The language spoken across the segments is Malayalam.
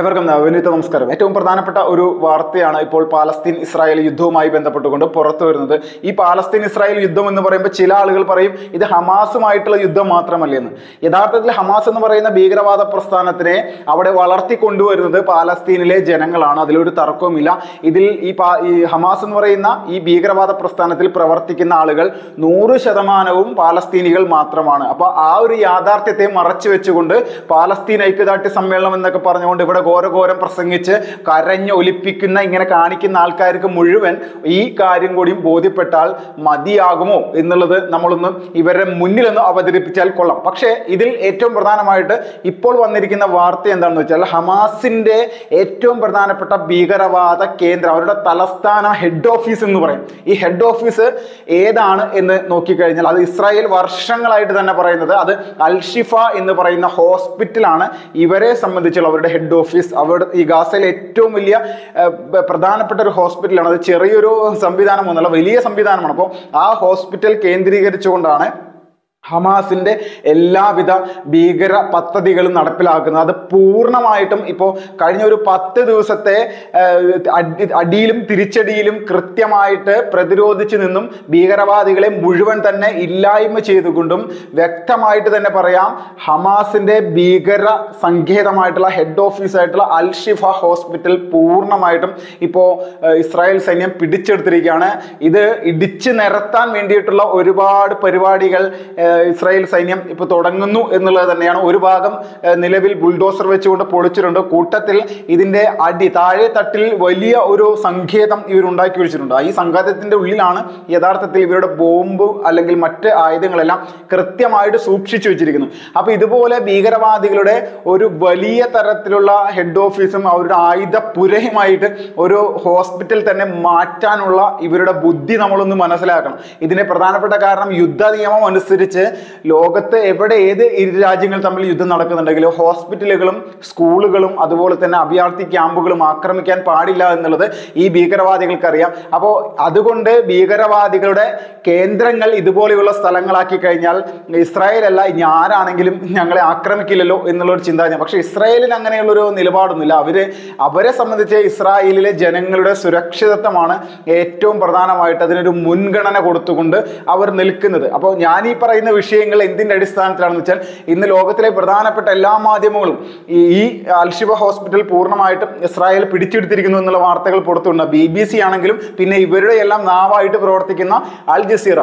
എവർക്കും വിനീത നമസ്കാരം ഏറ്റവും പ്രധാനപ്പെട്ട ഒരു വാർത്തയാണ് ഇപ്പോൾ പാലസ്തീൻ ഇസ്രായേൽ യുദ്ധവുമായി ബന്ധപ്പെട്ടുകൊണ്ട് പുറത്തു വരുന്നത് ഈ പാലസ്തീൻ ഇസ്രായേൽ യുദ്ധം എന്ന് പറയുമ്പോൾ ചില ആളുകൾ പറയും ഇത് ഹമാസുമായിട്ടുള്ള യുദ്ധം മാത്രമല്ല എന്ന് യഥാർത്ഥത്തിൽ ഹമാസ് എന്ന് പറയുന്ന ഭീകരവാദ പ്രസ്ഥാനത്തിനെ അവിടെ വളർത്തി കൊണ്ടുവരുന്നത് പാലസ്തീനിലെ ജനങ്ങളാണ് അതിലൊരു തർക്കവുമില്ല ഇതിൽ ഈ പാ ഈ ഹമാസ് എന്ന് പറയുന്ന ഈ ഭീകരവാദ പ്രസ്ഥാനത്തിൽ പ്രവർത്തിക്കുന്ന ആളുകൾ നൂറ് ശതമാനവും പാലസ്തീനികൾ മാത്രമാണ് അപ്പൊ ആ ഒരു യാഥാർത്ഥ്യത്തെ മറച്ചു വെച്ചുകൊണ്ട് പാലസ്തീൻ ഐക്യദാർഢ്യ സമ്മേളനം എന്നൊക്കെ പറഞ്ഞുകൊണ്ട് ഇവിടെ ഘോരഘോരം പ്രസംഗിച്ച് കരഞ്ഞ് ഒലിപ്പിക്കുന്ന ഇങ്ങനെ കാണിക്കുന്ന ആൾക്കാർക്ക് മുഴുവൻ ഈ കാര്യം കൂടിയും ബോധ്യപ്പെട്ടാൽ മതിയാകുമോ എന്നുള്ളത് നമ്മളൊന്ന് ഇവരുടെ മുന്നിലൊന്ന് അവതരിപ്പിച്ചാൽ കൊള്ളാം പക്ഷേ ഇതിൽ ഏറ്റവും പ്രധാനമായിട്ട് ഇപ്പോൾ വന്നിരിക്കുന്ന വാർത്ത എന്താണെന്ന് വെച്ചാൽ ഹമാസിന്റെ ഏറ്റവും പ്രധാനപ്പെട്ട ഭീകരവാദ കേന്ദ്രം അവരുടെ തലസ്ഥാന ഹെഡ് ഓഫീസ് എന്ന് പറയും ഈ ഹെഡ് ഓഫീസ് ഏതാണ് എന്ന് നോക്കിക്കഴിഞ്ഞാൽ അത് ഇസ്രായേൽ വർഷങ്ങളായിട്ട് തന്നെ പറയുന്നത് അത് അൽഷിഫ എന്ന് പറയുന്ന ഹോസ്പിറ്റലാണ് ഇവരെ സംബന്ധിച്ചുള്ള അവരുടെ ഹെഡ് ഓഫീസ് അവിടെ ഈ ഗാസയിലെ ഏറ്റവും വലിയ ഏർ, പ- പ്രധാനപ്പെട്ട ഒരു ഹോസ്പിറ്റലാണ് അത് ചെറിയൊരു സംവിധാനമൊന്നുമല്ല വലിയ സംവിധാനമാണ് അപ്പോൾ ആ ഹോസ്പിറ്റൽ കേന്ദ്രീകരിച്ചുകൊണ്ടാണ് ഹമാസിന്റെ എല്ലാവിധ ഭീകര പദ്ധതികളും നടപ്പിലാക്കുന്നത് അത് പൂർണ്ണമായിട്ടും ഇപ്പോൾ കഴിഞ്ഞ ഒരു പത്ത് ദിവസത്തെ ഏഹ്, അടി- അടിയിലും തിരിച്ചടിയിലും കൃത്യമായിട്ട് പ്രതിരോധിച്ചു നിന്നും ഭീകരവാദികളെ മുഴുവൻ തന്നെ ഇല്ലായ്മ ചെയ്തുകൊണ്ടും വ്യക്തമായിട്ട് തന്നെ പറയാം ഹമാസിന്റെ ഭീകര സങ്കേതമായിട്ടുള്ള ഹെഡ് ഓഫീസായിട്ടുള്ള അൽ ഷിഫ ഹോസ്പിറ്റൽ പൂർണ്ണമായിട്ടും ഇപ്പോൾ ഇസ്രായേൽ സൈന്യം പിടിച്ചെടുത്തിരിക്കുകയാണ് ഇത് ഇടിച്ചു നിരത്താൻ വേണ്ടിയിട്ടുള്ള ഒരുപാട് പരിപാടികൾ ഏഹ്, ഇസ്രായേൽ സൈന്യം ഇപ്പോൾ തുടങ്ങുന്നു എന്നുള്ളത് തന്നെയാണ് ഒരു ഭാഗം ഏഹ്, നിലവിൽ ബുൾഡോസർ വെച്ചുകൊണ്ട് പൊളിച്ചിട്ടുണ്ട് കൂട്ടത്തിൽ ഇതിന്റെ അടി താഴെ തട്ടിൽ വലിയ ഒരു സങ്കേതം ഇവർ ഉണ്ടാക്കി വെച്ചിട്ടുണ്ട് ഈ സങ്കേതത്തിന്റെ ഉള്ളിലാണ് യഥാർത്ഥത്തിൽ ഇവരുടെ ബോംബ് അല്ലെങ്കിൽ മറ്റ് ആയുധങ്ങളെല്ലാം കൃത്യമായിട്ട് സൂക്ഷിച്ചു വെച്ചിരിക്കുന്നു അപ്പൊ ഇതുപോലെ ഭീകരവാദികളുടെ ഒരു വലിയ തരത്തിലുള്ള ഹെഡ് ഓഫീസും അവരുടെ ആയുധപുരയുമായിട്ട് ഒരു ഹോസ്പിറ്റൽ തന്നെ മാറ്റാനുള്ള ഇവരുടെ ബുദ്ധി നമ്മളൊന്ന് മനസ്സിലാക്കണം ഇതിന് പ്രധാനപ്പെട്ട കാരണം യുദ്ധ നിയമം അനുസരിച്ച് ലോകത്ത് എവിടെ ഏത് ഇരു രാജ്യങ്ങൾ തമ്മിൽ യുദ്ധം നടക്കുന്നുണ്ടെങ്കിലും ഹോസ്പിറ്റലുകളും സ്കൂളുകളും അതുപോലെ തന്നെ അഭയാർത്ഥി ക്യാമ്പുകളും ആക്രമിക്കാൻ പാടില്ല എന്നുള്ളത് ഈ ഭീകരവാദികൾക്ക് അറിയാം അപ്പോൾ അതുകൊണ്ട് ഭീകരവാദികളുടെ കേന്ദ്രങ്ങൾ ഇതുപോലെയുള്ള സ്ഥലങ്ങളാക്കി കഴിഞ്ഞാൽ ഇസ്രായേൽ അല്ല ഇനി ആരാണെങ്കിലും ഞങ്ങളെ ആക്രമിക്കില്ലല്ലോ എന്നുള്ള ഒരു ചിന്താഗതി പക്ഷെ ഇസ്രായേലിന് അങ്ങനെയുള്ളൊരു നിലപാടൊന്നുമില്ല അവര് അവരെ സംബന്ധിച്ച് ഇസ്രായേലിലെ ജനങ്ങളുടെ സുരക്ഷിതത്വമാണ് ഏറ്റവും പ്രധാനമായിട്ട് അതിനൊരു മുൻഗണന കൊടുത്തുകൊണ്ട് അവർ നിൽക്കുന്നത് അപ്പോൾ ഞാൻ ഈ പറയുന്ന വിഷയങ്ങൾ എന്തിന്റെ അടിസ്ഥാനത്തിലാണെന്ന് വെച്ചാൽ ഇന്ന് ലോകത്തിലെ പ്രധാനപ്പെട്ട എല്ലാ മാധ്യമങ്ങളും ഈ ഈ അൽഷിബ ഹോസ്പിറ്റൽ പൂർണ്ണമായിട്ടും ഇസ്രായേൽ പിടിച്ചെടുത്തിരിക്കുന്നു എന്നുള്ള വാർത്തകൾ പുറത്തുണ്ട് ബി ബി സി ആണെങ്കിലും പിന്നെ ഇവരുടെ എല്ലാം നാവായിട്ട് പ്രവർത്തിക്കുന്ന അൽ ജസീറ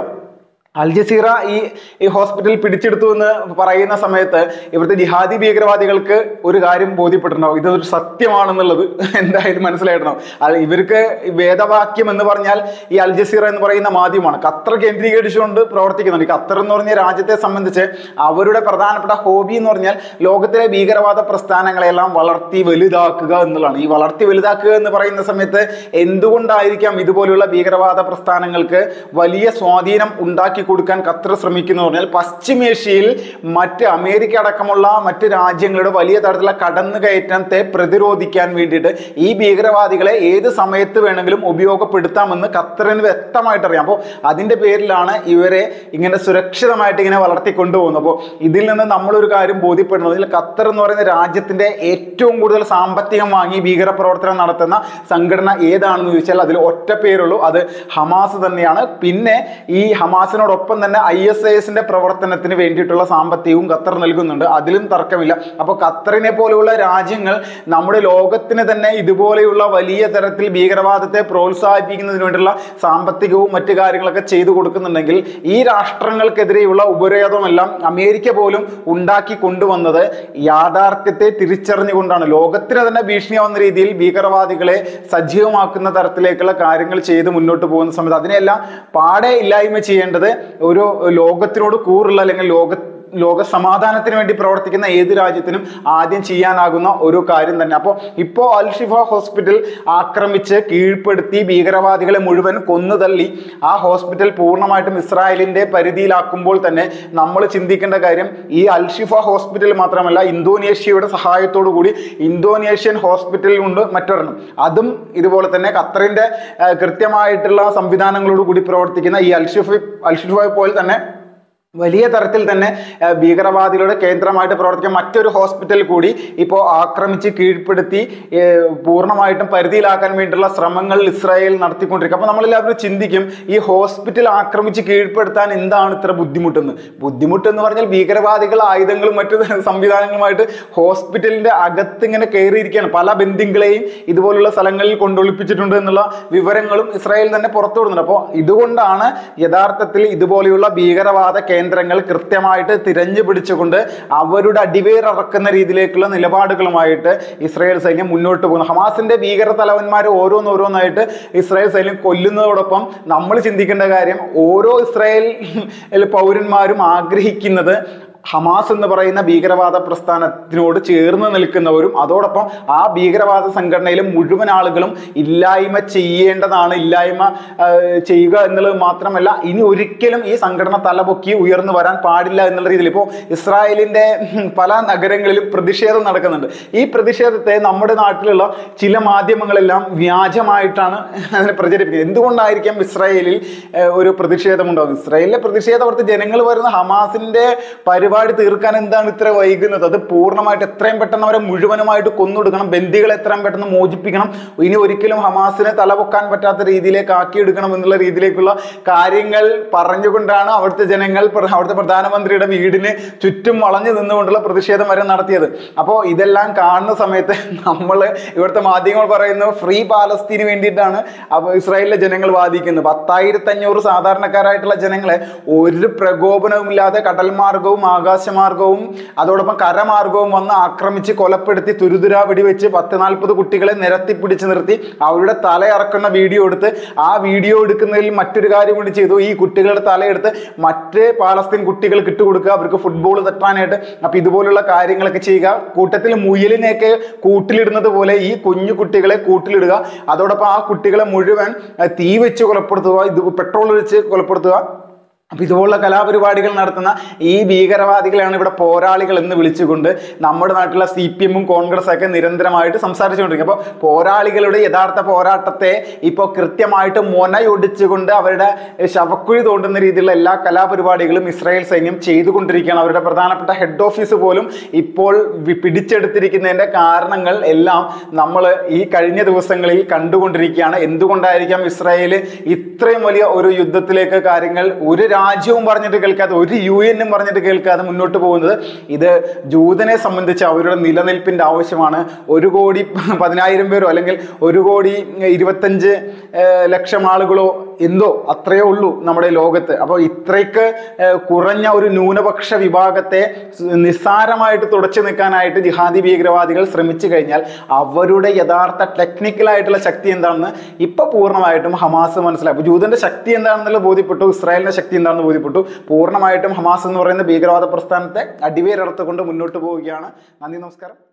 അൽ ജസീറ ഈ ഈ ഹോസ്പിറ്റൽ പിടിച്ചെടുത്തു എന്ന് പറയുന്ന സമയത്ത് ഇവിടുത്തെ ജിഹാദി ഭീകരവാദികൾക്ക് ഒരു കാര്യം ബോധ്യപ്പെട്ടിട്ടുണ്ടാവും ഇതൊരു സത്യമാണെന്നുള്ളത് എന്തായാലും മനസ്സിലായിട്ടുണ്ടാവും അത് ഇവർക്ക് വേദവാക്യം എന്ന് പറഞ്ഞാൽ ഈ അൽ ജസീറ എന്ന് പറയുന്ന മാധ്യമമാണ് ഖത്തർ കേന്ദ്രീകരിച്ചുകൊണ്ട് പ്രവർത്തിക്കുന്നുണ്ട് ഈ ഖത്തർ എന്ന് പറഞ്ഞ രാജ്യത്തെ സംബന്ധിച്ച് അവരുടെ പ്രധാനപ്പെട്ട ഹോബി എന്ന് പറഞ്ഞാൽ ലോകത്തിലെ ഭീകരവാദ പ്രസ്ഥാനങ്ങളെല്ലാം വളർത്തി വലുതാക്കുക എന്നുള്ളതാണ് ഈ വളർത്തി വലുതാക്കുക എന്ന് പറയുന്ന സമയത്ത് എന്തുകൊണ്ടായിരിക്കാം ഇതുപോലുള്ള ഭീകരവാദ പ്രസ്ഥാനങ്ങൾക്ക് വലിയ സ്വാധീനം ഉണ്ടാക്കി കൊടുക്കാൻ ഖത്തർ ശ്രമിക്കുന്നു പറഞ്ഞാൽ പശ്ചിമേഷ്യയിൽ മറ്റ് അമേരിക്ക അടക്കമുള്ള മറ്റ് രാജ്യങ്ങളുടെ വലിയ തരത്തിലുള്ള കടന്നുകയറ്റത്തെ പ്രതിരോധിക്കാൻ വേണ്ടിയിട്ട് ഈ ഭീകരവാദികളെ ഏത് സമയത്ത് വേണമെങ്കിലും ഉപയോഗപ്പെടുത്താമെന്ന് ഖത്തറിന് വ്യക്തമായിട്ട് അറിയാം അപ്പോൾ അതിന്റെ പേരിലാണ് ഇവരെ ഇങ്ങനെ സുരക്ഷിതമായിട്ട് ഇങ്ങനെ വളർത്തി കൊണ്ടുപോകുന്നത് അപ്പോൾ ഇതിൽ നിന്ന് നമ്മളൊരു കാര്യം ബോധ്യപ്പെടുന്നത് ഇതിൽ ഖത്തർ എന്ന് പറയുന്ന രാജ്യത്തിന്റെ ഏറ്റവും കൂടുതൽ സാമ്പത്തികം വാങ്ങി ഭീകരപ്രവർത്തനം നടത്തുന്ന സംഘടന ഏതാണെന്ന് ചോദിച്ചാൽ അതിൽ ഒറ്റ പേരുള്ളൂ അത് ഹമാസ് തന്നെയാണ് പിന്നെ ഈ ഹമാസിനോടൊപ്പം തന്നെ ഐ എസ് ഐ എസിന്റെ പ്രവർത്തനത്തിന് വേണ്ടിയിട്ടുള്ള സാമ്പത്തികവും ഖത്തർ നൽകുന്നുണ്ട് അതിലും തർക്കമില്ല അപ്പോൾ ഖത്തറിനെ പോലെയുള്ള രാജ്യങ്ങൾ നമ്മുടെ ലോകത്തിന് തന്നെ ഇതുപോലെയുള്ള വലിയ തരത്തിൽ ഭീകരവാദത്തെ പ്രോത്സാഹിപ്പിക്കുന്നതിന് വേണ്ടിയുള്ള സാമ്പത്തികവും മറ്റു കാര്യങ്ങളൊക്കെ ചെയ്തു കൊടുക്കുന്നുണ്ടെങ്കിൽ ഈ രാഷ്ട്രങ്ങൾക്കെതിരെയുള്ള ഉപരോധമെല്ലാം അമേരിക്ക പോലും ഉണ്ടാക്കി കൊണ്ടുവന്നത് യാഥാർത്ഥ്യത്തെ തിരിച്ചറിഞ്ഞുകൊണ്ടാണ് ലോകത്തിന് തന്നെ ഭീഷണിയാവുന്ന രീതിയിൽ ഭീകരവാദികളെ സജീവമാക്കുന്ന തരത്തിലേക്കുള്ള കാര്യങ്ങൾ ചെയ്ത് മുന്നോട്ട് പോകുന്ന സമയത്ത് അതിനെല്ലാം പാടെ ഇല്ലായ്മ ചെയ്യേണ്ടത് ഒരു ലോകത്തിനോട് കൂറുള്ള അല്ലെങ്കിൽ ലോക ലോക സമാധാനത്തിന് വേണ്ടി പ്രവർത്തിക്കുന്ന ഏത് രാജ്യത്തിനും ആദ്യം ചെയ്യാനാകുന്ന ഒരു കാര്യം തന്നെ അപ്പോൾ ഇപ്പോൾ അൽഷിഫ ഹോസ്പിറ്റൽ ആക്രമിച്ച് കീഴ്പ്പെടുത്തി ഭീകരവാദികളെ മുഴുവൻ കൊന്നുതള്ളി ആ ഹോസ്പിറ്റൽ പൂർണ്ണമായിട്ടും ഇസ്രായേലിന്റെ പരിധിയിലാക്കുമ്പോൾ തന്നെ നമ്മൾ ചിന്തിക്കേണ്ട കാര്യം ഈ അൽഷിഫ ഹോസ്പിറ്റൽ മാത്രമല്ല ഇന്തോനേഷ്യയുടെ സഹായത്തോടു കൂടി ഇന്തോനേഷ്യൻ ഹോസ്പിറ്റലിൽ ഉണ്ട് മറ്റൊരെണ്ണം അതും ഇതുപോലെ തന്നെ ഖത്തറിന്റെ ആ, കൃത്യമായിട്ടുള്ള സംവിധാനങ്ങളോട് കൂടി പ്രവർത്തിക്കുന്ന ഈ അൽഷിഫ അൽഷിഫ പോലെ തന്നെ വലിയ തരത്തിൽ തന്നെ ഏഹ്, ഭീകരവാദികളുടെ കേന്ദ്രമായിട്ട് പ്രവർത്തിക്കുന്ന മറ്റൊരു ഹോസ്പിറ്റൽ കൂടി ഇപ്പോൾ ആക്രമിച്ച് കീഴ്പ്പെടുത്തി ഏഹ്, പൂർണ്ണമായിട്ടും പരിധിയിലാക്കാൻ വേണ്ടിയിട്ടുള്ള ശ്രമങ്ങൾ ഇസ്രായേൽ നടത്തിക്കൊണ്ടിരിക്കും അപ്പോൾ നമ്മളെല്ലാവരും ചിന്തിക്കും ഈ ഹോസ്പിറ്റൽ ആക്രമിച്ച് കീഴ്പ്പെടുത്താൻ എന്താണ് ഇത്ര ബുദ്ധിമുട്ടെന്ന് ബുദ്ധിമുട്ട് എന്ന് പറഞ്ഞാൽ ഭീകരവാദികൾ ആയുധങ്ങളും മറ്റു സംവിധാനങ്ങളുമായിട്ട് ഹോസ്പിറ്റലിന്റെ അകത്ത് ഇങ്ങനെ കയറിയിരിക്കുകയാണ് പല ബന്ധുക്കളെയും ഇതുപോലുള്ള സ്ഥലങ്ങളിൽ കൊണ്ടൊളിപ്പിച്ചിട്ടുണ്ട് എന്നുള്ള വിവരങ്ങളും ഇസ്രായേൽ തന്നെ പുറത്തു വിടുന്നുണ്ട് അപ്പോൾ ഇതുകൊണ്ടാണ് യഥാർത്ഥത്തിൽ ഇതുപോലെയുള്ള ഭീകരവാദ കേന്ദ്രങ്ങൾ കൃത്യമായിട്ട് തിരഞ്ഞു പിടിച്ചുകൊണ്ട് അവരുടെ അടിവേറിറക്കുന്ന രീതിയിലേക്കുള്ള നിലപാടുകളുമായിട്ട് ഇസ്രായേൽ സൈന്യം മുന്നോട്ട് പോകുന്നു ഹമാസിന്റെ ഭീകര തലവന്മാർ ഓരോന്നോരോന്നായിട്ട് ഇസ്രായേൽ സൈന്യം കൊല്ലുന്നതോടൊപ്പം നമ്മൾ ചിന്തിക്കേണ്ട കാര്യം ഓരോ ഇസ്രായേൽ പൗരന്മാരും ആഗ്രഹിക്കുന്നത് ഹമാസ് എന്ന് പറയുന്ന ഭീകരവാദ പ്രസ്ഥാനത്തിനോട് ചേർന്ന് നിൽക്കുന്നവരും അതോടൊപ്പം ആ ഭീകരവാദ സംഘടനയിലെ മുഴുവൻ ആളുകളും ഇല്ലായ്മ ചെയ്യേണ്ടതാണ് ഇല്ലായ്മ ആ, ചെയ്യുക എന്നുള്ളത് മാത്രമല്ല ഇനി ഒരിക്കലും ഈ സംഘടന തലപൊക്കി ഉയർന്നു വരാൻ പാടില്ല എന്നുള്ള രീതിയിൽ ഇപ്പോൾ ഇസ്രായേലിന്റെ ഉം, പല നഗരങ്ങളിലും പ്രതിഷേധം നടക്കുന്നുണ്ട് ഈ പ്രതിഷേധത്തെ നമ്മുടെ നാട്ടിലുള്ള ചില മാധ്യമങ്ങളെല്ലാം വ്യാജമായിട്ടാണ് അതിനെ പ്രചരിപ്പിക്കുന്നത് എന്തുകൊണ്ടായിരിക്കാം ഇസ്രായേലിൽ ഏഹ്, ഒരു പ്രതിഷേധം ഉണ്ടാകുന്നത് ഇസ്രായേലിലെ പ്രതിഷേധം അവിടുത്തെ ജനങ്ങൾ വരുന്ന ഹമാസിന്റെ പരിപാടി തീർക്കാൻ എന്താണ് ഇത്ര വൈകുന്നത് അത് പൂർണ്ണമായിട്ട് എത്രയും പെട്ടെന്ന് അവരെ മുഴുവനുമായിട്ട് കൊന്നൊടുക്കണം ബന്ദികളെ എത്രയും പെട്ടെന്ന് മോചിപ്പിക്കണം ഇനി ഒരിക്കലും ഹമാസിനെ തലപൊക്കാൻ പറ്റാത്ത രീതിയിലേക്ക് ആക്കിയെടുക്കണം എന്നുള്ള രീതിയിലേക്കുള്ള കാര്യങ്ങൾ പറഞ്ഞുകൊണ്ടാണ് അവിടുത്തെ ജനങ്ങൾ പ്ര- അവിടുത്തെ പ്രധാനമന്ത്രിയുടെ വീടിന് ചുറ്റും വളഞ്ഞു നിന്നുകൊണ്ടുള്ള പ്രതിഷേധം വരെ നടത്തിയത് അപ്പോൾ ഇതെല്ലാം കാണുന്ന സമയത്ത് നമ്മൾ ഇവിടുത്തെ മാധ്യമങ്ങൾ പറയുന്നു ഫ്രീ പാലസ്തീന് വേണ്ടിയിട്ടാണ് അപ്പോൾ ഇസ്രായേലിലെ ജനങ്ങൾ വാദിക്കുന്നത് പത്തായിരത്തി അഞ്ഞൂറ് സാധാരണക്കാരായിട്ടുള്ള ജനങ്ങളെ ഒരു പ്രകോപനവുമില്ലാതെ കടൽ മാർഗവും ആകാശമാർഗവും അതോടൊപ്പം കരമാർഗവും വന്ന് ആക്രമിച്ച് കൊലപ്പെടുത്തി തുരുതുരാ വെടിവെച്ച് പത്ത് നാൽപ്പത് കുട്ടികളെ നിരത്തി പിടിച്ച് നിർത്തി അവരുടെ തല ഇറക്കുന്ന വീഡിയോ എടുത്ത് ആ വീഡിയോ എടുക്കുന്നതിൽ മറ്റൊരു കാര്യം കൂടി ചെയ്തു ഈ കുട്ടികളുടെ തലയെടുത്ത് മറ്റ് പാലസ്തീൻ കുട്ടികൾക്ക് ഇട്ടുകൊടുക്കുക അവർക്ക് ഫുട്ബോൾ തട്ടാനായിട്ട് അപ്പൊ ഇതുപോലുള്ള കാര്യങ്ങളൊക്കെ ചെയ്യുക കൂട്ടത്തിൽ മുയലിനെയൊക്കെ കൂട്ടിലിടുന്നത് പോലെ ഈ കുഞ്ഞു കുട്ടികളെ കൂട്ടിലിടുക അതോടൊപ്പം ആ കുട്ടികളെ മുഴുവൻ അഹ് തീ വെച്ച് കൊലപ്പെടുത്തുക ഇത് പെട്രോൾ ഒഴിച്ച് കൊലപ്പെടുത്തുക അപ്പൊ ഇതുപോലുള്ള കലാപരിപാടികൾ നടത്തുന്ന ഈ ഭീകരവാദികളെയാണ് ഇവിടെ പോരാളികൾ എന്ന് വിളിച്ചുകൊണ്ട് നമ്മുടെ നാട്ടിലെ സി പി എമ്മും കോൺഗ്രസ് ഒക്കെ നിരന്തരമായിട്ട് സംസാരിച്ചുകൊണ്ടിരിക്കും അപ്പോൾ പോരാളികളുടെ യഥാർത്ഥ പോരാട്ടത്തെ ഇപ്പോൾ കൃത്യമായിട്ട് മൊനയൊടിച്ചുകൊണ്ട് അവരുടെ ശവക്കുഴി തോണ്ടുന്ന രീതിയിലുള്ള എല്ലാ കലാപരിപാടികളും ഇസ്രായേൽ സൈന്യം ചെയ്തുകൊണ്ടിരിക്കുകയാണ് അവരുടെ പ്രധാനപ്പെട്ട ഹെഡ് ഓഫീസ് പോലും ഇപ്പോൾ വി- പിടിച്ചെടുത്തിരിക്കുന്നതിന്റെ കാരണങ്ങൾ എല്ലാം നമ്മൾ ഈ കഴിഞ്ഞ ദിവസങ്ങളിൽ കണ്ടുകൊണ്ടിരിക്കുകയാണ് എന്തുകൊണ്ടായിരിക്കാം ഇസ്രായേൽ ഇത്രയും വലിയ ഒരു യുദ്ധത്തിലേക്ക് കാര്യങ്ങൾ ഒരു രാജ്യവും പറഞ്ഞിട്ട് കേൾക്കാതെ ഒരു യു എന്നും പറഞ്ഞിട്ട് കേൾക്കാതെ മുന്നോട്ട് പോകുന്നത് ഇത് ജൂതനെ സംബന്ധിച്ച് അവരുടെ നിലനിൽപ്പിന്റെ ആവശ്യമാണ് ഒരു കോടി പതിനായിരം പേരോ അല്ലെങ്കിൽ ഒരു കോടി ഇരുപത്തഞ്ച് ഏഹ്, ലക്ഷം ആളുകളോ എന്തോ അത്രയേ ഉള്ളൂ നമ്മുടെ ലോകത്ത് അപ്പോൾ ഇത്രയ്ക്ക് ഏഹ്, കുറഞ്ഞ ഒരു ന്യൂനപക്ഷ വിഭാഗത്തെ സ് നിസ്സാരമായിട്ട് തുടച്ചു നിൽക്കാനായിട്ട് ജിഹാദി ഭീകരവാദികൾ ശ്രമിച്ചു കഴിഞ്ഞാൽ അവരുടെ യഥാർത്ഥ ടെക്നിക്കലായിട്ടുള്ള ശക്തി എന്താണെന്ന് ഇപ്പൊ പൂർണ്ണമായിട്ടും ഹമാസ് മനസ്സിലായി അപ്പോൾ ജൂതന്റെ ശക്തി എന്താണെന്നുള്ള ബോധ്യപ്പെട്ടു ഇസ്രായേലിന്റെ ശക്തി എന്താണെന്ന് ബോധ്യപ്പെട്ടു പൂർണ്ണമായിട്ടും ഹമാസ് എന്ന് പറയുന്ന ഭീകരവാദ പ്രസ്ഥാനത്തെ അടിവേരർത്തുകൊണ്ട് മുന്നോട്ട് പോവുകയാണ് നന്ദി നമസ്കാരം